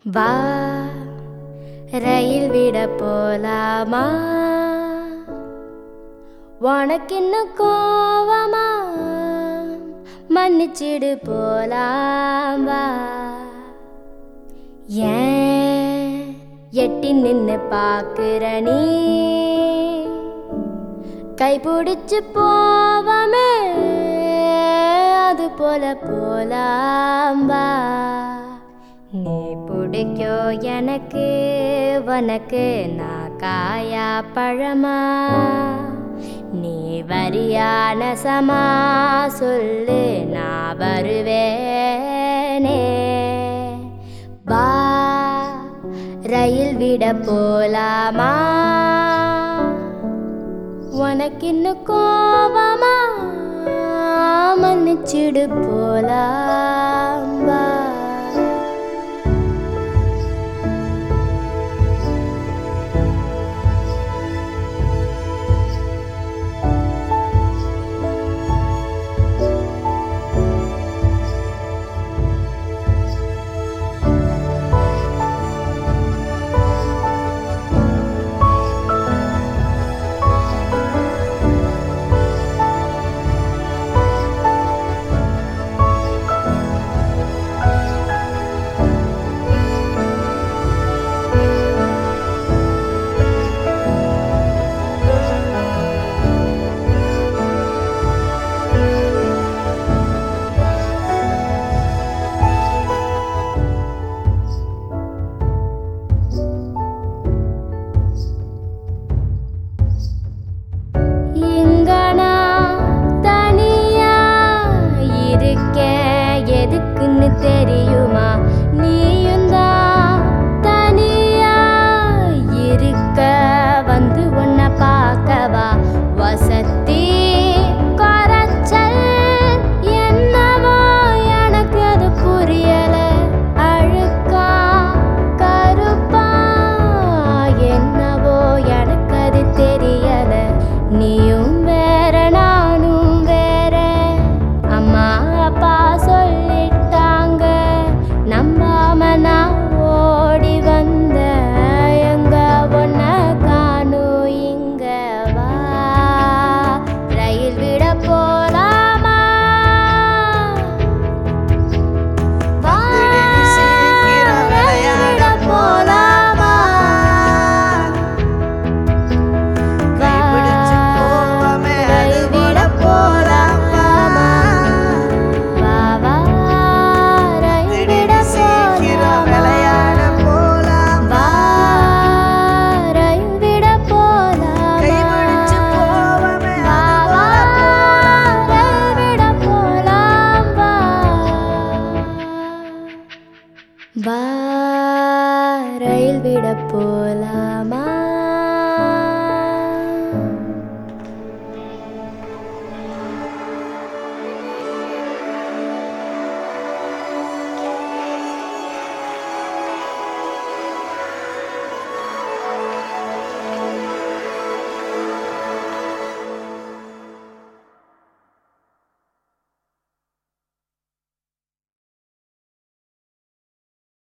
வா ரயில் விட போலாமா உனக்கு இன்னும் கோவமா மன்னிச்சிடு போலாம் வா ஏன் எட்டி நின்னு பாக்குற நீ கைப்பிடிச்சு போவமே அது போல போலாம் வா நீ பிடிக்கோ எனக்கு உனக்கு நான் காயா பழமா நீ வரியான சமா சொல்லு நான் வருவேனே வா ரயில் விட போலாமா உனக்கு இன்னும் கோபமா மன்னிச்சிடு போலாம்